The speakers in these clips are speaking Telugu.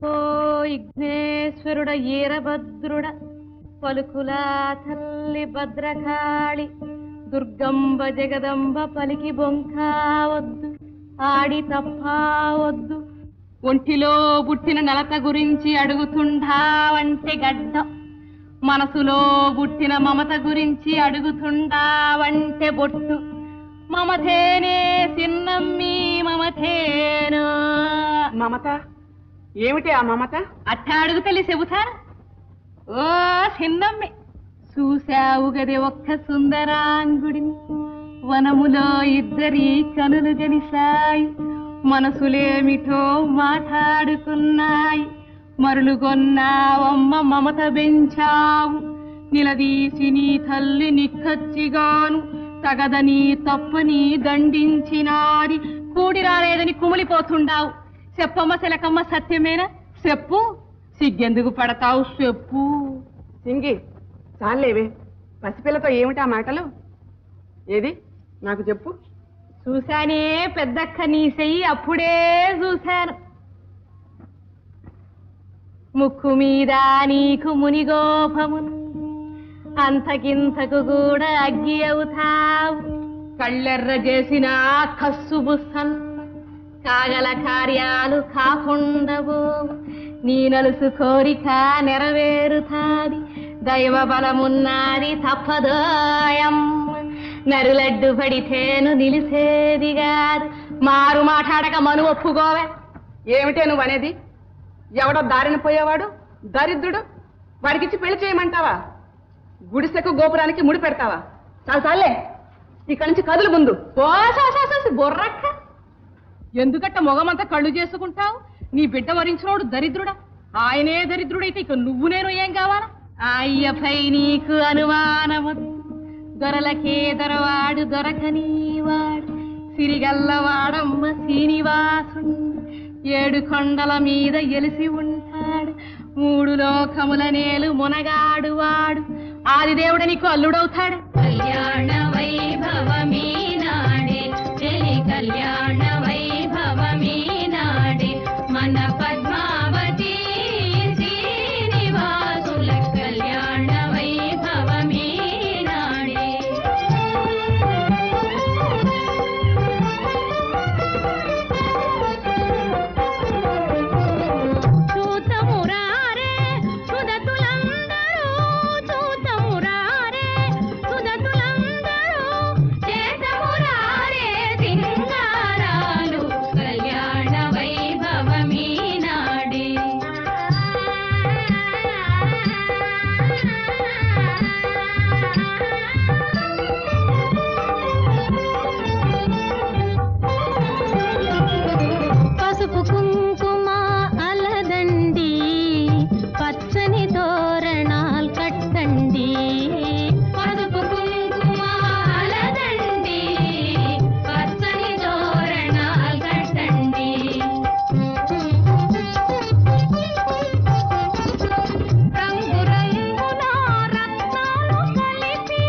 ఓ విఘ్నేశ్వరుడ ఈరభద్రుడ పలుకులా తల్లి భద్రకాళి దుర్గంబ జగదంబ పలికి బొంకావద్దు ఆడి తప్పావద్దు ఒంటిలో పుట్టిన నలత గురించి అడుగుతుండావంటే గడ్డం మనసులో పుట్టిన మమత గురించి అడుగుతుండావంటే బొట్టు మమతేనే సిన్నమ్మి మమతేను మమత ఏమిటి ఆ మమత అట్టా అడుగుతలే చెబుతాను ఓ చిన్నమ్మి చూశావు గదే ఒక్క సుందరాంగుడిని వనములో ఇద్దరి కనులు గలిసాయి మనసులేమిటో మాట్లాడుకున్నాయి మరులుగొన్నావమ్మ మమత పెంచావు నిలదీసి నీ తల్లి నిక్కచ్చిగాను తగదని తప్పని దండించినాది కూడి రాలేదని కుమిలిపోతుండావు చెప్పమ్మ శలకమ్మ సత్యమేనా చెప్పు సిగ్గెందుకు పడతావు చెప్పు సింగి చాలేవే పసిపిల్లతో ఏమిటి ఆ మాటలు ఏది నాకు చెప్పు చూశానే పెద్దక్క నీ చెయ్యి అప్పుడే చూశాను ముక్కు మీద నీకు మునిగోపమును అంతకింతకు కూడా అగ్గి అవుతావు కళ్ళెర్ర చేసిన కస్సు బుస్సన్ కాగల కార్యాలు కాకుండవు నీ నలుసు కోరిక నెరవేరుతాది దైవ బలమున్నది తప్పదోయమ్మ నరులడ్డు పడితేను నిలిసేది కాదు మారు మాట్లాడక మను ఒప్పుకోవే ఏమిటే నువ్వు అనేది ఎవడో దారిన పోయేవాడు దరిద్రుడు వాడికిచ్చి పెళ్లి చేయమంటావా గుడిసెకు గోపురానికి ముడి పెడతావా చాలు చాలే ఇక్కడి నుంచి కదులు ముందు ఓ సోసోసోసి బొర్రక్క ఎందుకట్ట మొగమంతా కళ్ళు చేసుకుంటావు నీ బిడ్డ వరించినోడు దరిద్రుడా ఆయనే దరిద్రుడైతే ఇక నువ్వు నేను ఏం కావాలా అయ్యపై నీకు అనుమానమొద్దు దొరలకే దొరవాడు దొరకనీవాడు సిరిగల్లవాడమ్మ శ్రీనివాసుడు ఏడు కొండల మీద ఎలిసి ఉంటాడు మూడు లోకముల నేలు మునగాడు వాడు ఆదిదేవుడు నీకు అల్లుడవుతాడు కళ్యాణ వైభవమీ నాడే చెలి కళ్యాణ వైభవమీ నాడే మన పద్మావతి శ్రీనివాసుల కళ్యాణ వైభవమీ నాడే చూతమురారే సుదతులందరూ చూతమురారే సుదతులందరూ చేతమురారే సింగారాలు కళ్యాణ వైభవమీ నాడే పసుపు కుంకుమ అలదండి పచ్చని తోరణాలు కట్టండి పసుపు కుంకుమ అలదండి పచ్చని తోరణాలు కట్టండి రంగు రంగుల రత్నాలు కలిపి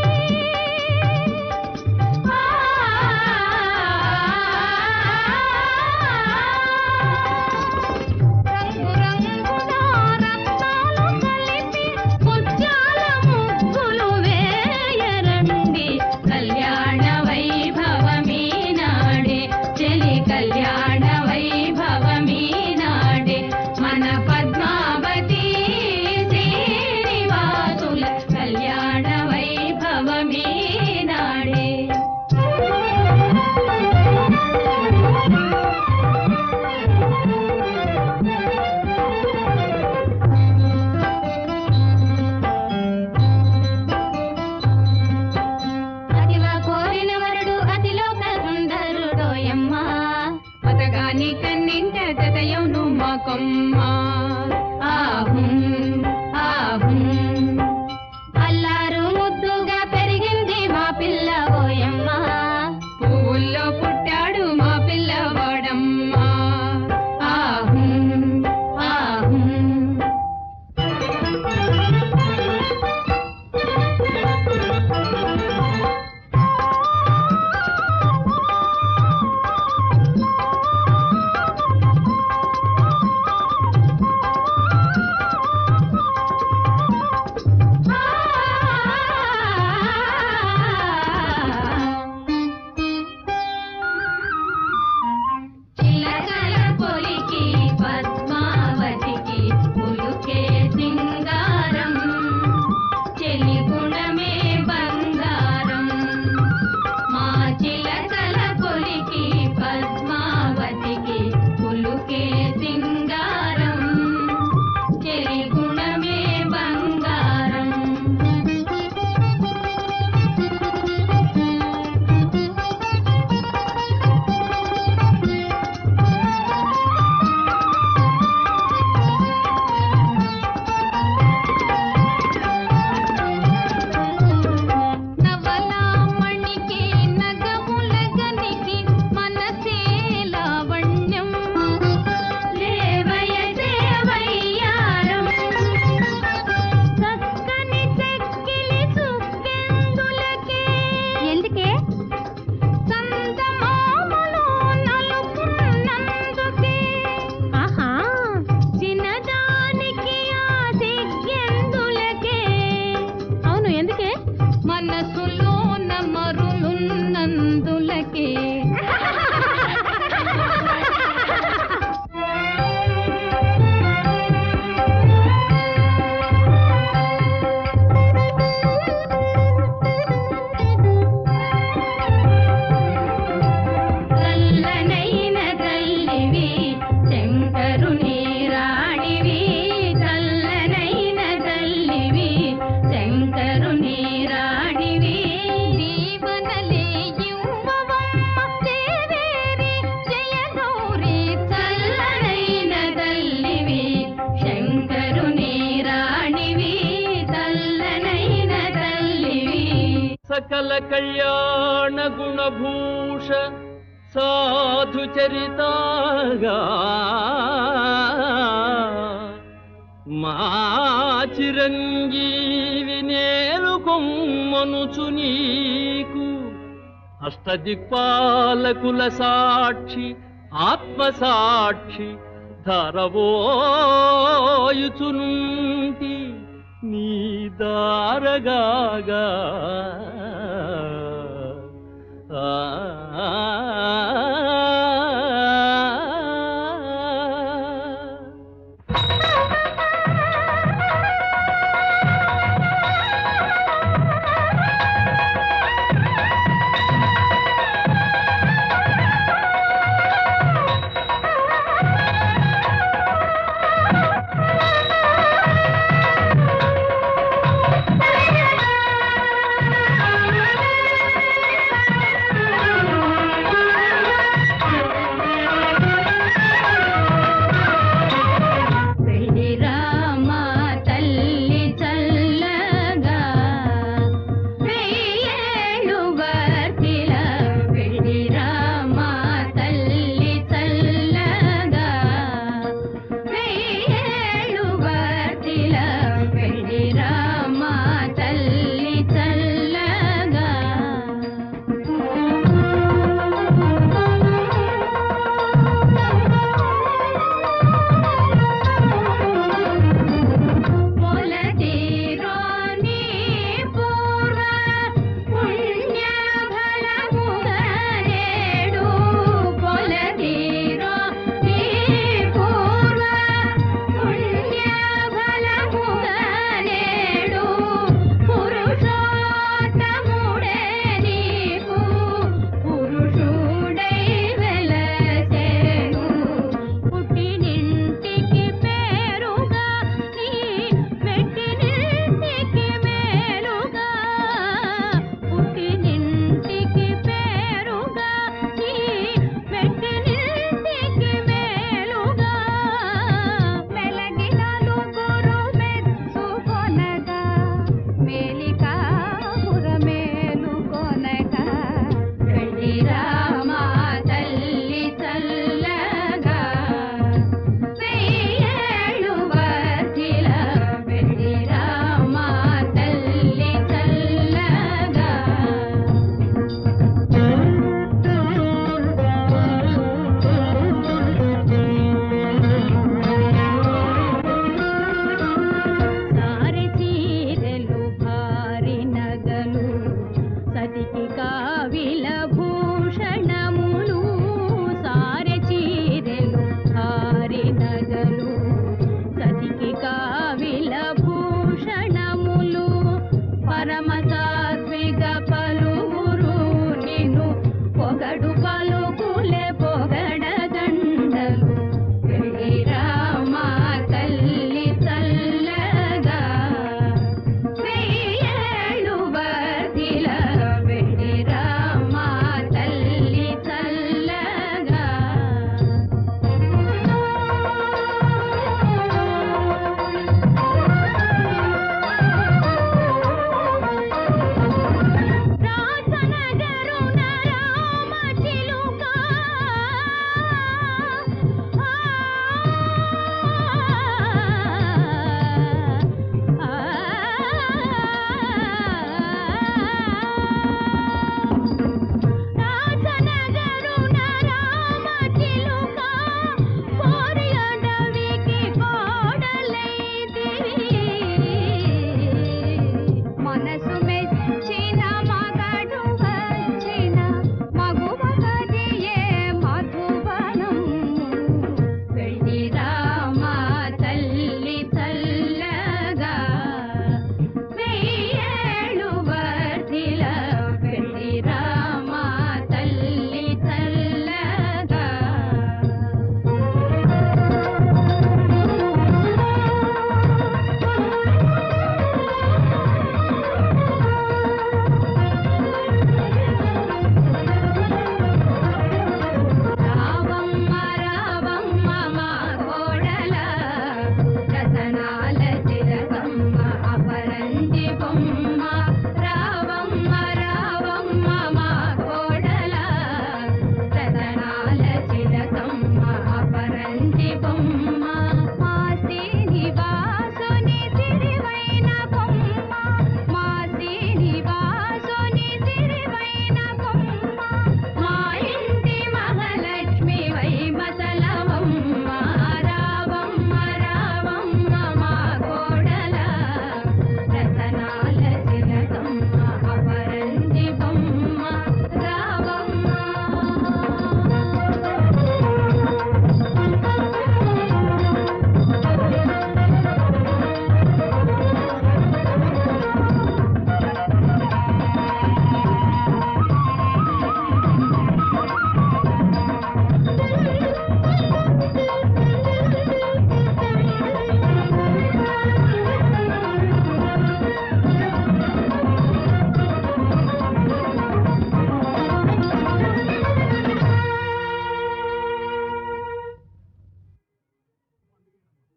రంగు రంగుల రత్నాలు కలిపి ముత్యాల ముగ్గులు వేయరండి కళ్యాణ వైభవమీ నాడే చెలి కళ్యాణ వైభవమీ నాడే మన పద్మావతి శ్రీనివాసుల కళ్యాణ వైభవమీ నాడే అతిలా కోరిన వరుడు అతిలోక సుందరుడోయమ్మ పతగాని కన్నింట జతయౌను మాకొమ్మ ఆహుం ఆహుం అల్లారు ముద్దుగా పెరిగింది మా పిల్ల ఓయమ్మ పువ్వుల్లో పుట్టాడు మా పిల్లవాడమ్మ ఆహుం ఆహుం పద్మావతికి పులుకే సింగారం చెలి గుణమే బంగారం మా చిలకల పొలికి పద్మావతికి పులుకే సింగారం చెలి గుణమే బంగారం నవలామణికి నగముల గనికి మనసే లావణ్యం లేవయ దేవయ్యారం చక్కని చెక్కిలి చుక్కెందులకే ఎందుకే చందమామలో నలుపున్నందుకే ఆహా చిన్నదానికి ఆ సిగ్గెందులకే అవును ఎందుకే మనసులో మరులున్నందులకే చల్లనైన తల్లివి శంకరుని రాణివి చల్లనైన తల్లివి శంకరుని రాణివి దీవనలే యువవమ్మ దేవేరి జయ గౌరి చల్లనైన తల్లివి శంకరుని రాణివి చల్లనైన తల్లివి సకల కళ్యాణ గుణభూష సాధు చరితాగా మా చిరంజీవి నేలు కొమ్మనుచు నీకు అష్టదిక్పాలకుల సాక్షి ఆత్మసాక్షి ధరవోయుచునుంటి నీ దారగాగా ఆ